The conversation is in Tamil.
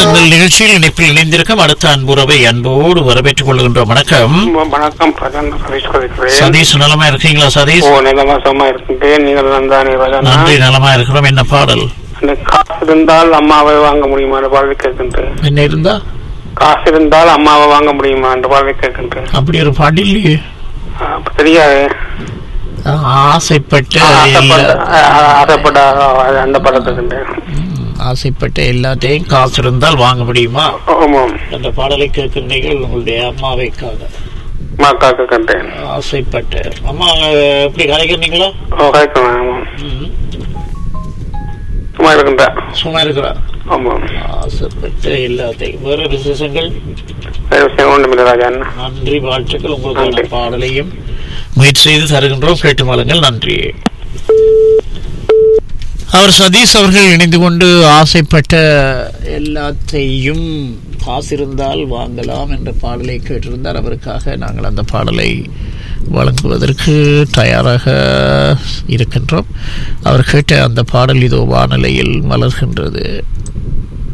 எங்கள் நிகழ்ச்சியில் இணைப்பில் இணைந்திருக்கும் அடுத்த அன்புறவை அன்போடு வரவேற்றுக் கொள்கின்றோம் வணக்கம் வணக்கம் பிரதான் சதீஷ் கதைக்கிறேன் சதீஷ் நலமா இருக்கீங்களா சதீஷ் ஓ நிலமாசமா இருக்கின்றேன் நீங்கள் நந்தானே ராஜாண்ணா நன்றி நலமா இருக்கிறோம் என்ன பாடல் அந்த காசு இருந்தால் அம்மாவை வாங்க முடியுமா என்ற பார்வை கேட்கின்றேன் என்ன இருந்தா காசு இருந்தால் அம்மாவை வாங்க முடியுமா என்ற பார்வை கேட்கின்றேன் அப்படி ஒரு பாடல் இல்லையே ஆ, அப்ப தெரியாது ஆசைப்பட்ட ஆசைப்பட்ட எல்லா- ஆ, ஆசைப்பட்ட ஆ, அந்த படம் கேட்கின்றேன் ம், ஆசைப்பட்ட எல்லாத்தையும் காசு இருந்தால் வாங்க முடியுமா ஆமாம் அந்த பாடலை கேட்கின்றீர்கள் உங்களுடைய அம்மாவைக்காக மாக்கா கேட்கின்றேன் ஆசைப்பட்ட அம்மா எப்படி கலைக்கிறீங்களா ஓ கேட்கணும் ஆமாம் ம், சும்மா இருக்கின்றேன் சும்மா இருக்கிறா ஆமாம் ஆசைப்பட்ட எல்லாத்தையும் வேற விசேஷங்கள் வேறு விஷயம் ஒன்றுமில்லை ராஜாண்ணா நன்றி வாழ்த்துக்கள் உங்களுக்கான நன்றி. பாடலையும் முயற்சி செய்து தருகின்றோம் கேட்டு மாளுங்கள் நன்றி அவர் சதீஷ் அவர்கள் இணைந்து கொண்டு ஆசைப்பட்ட எல்லாத்தையும் காசு இருந்தால் வாங்கலாம் என்ற பாடலை கேட்டிருந்தார் அவருக்காக நாங்கள் அந்த பாடலை வழங்குவதற்கு தயாராக இருக்கின்றோம் அவர் கேட்ட அந்த பாடல் இதோ வானிலையில் மலர்கின்றது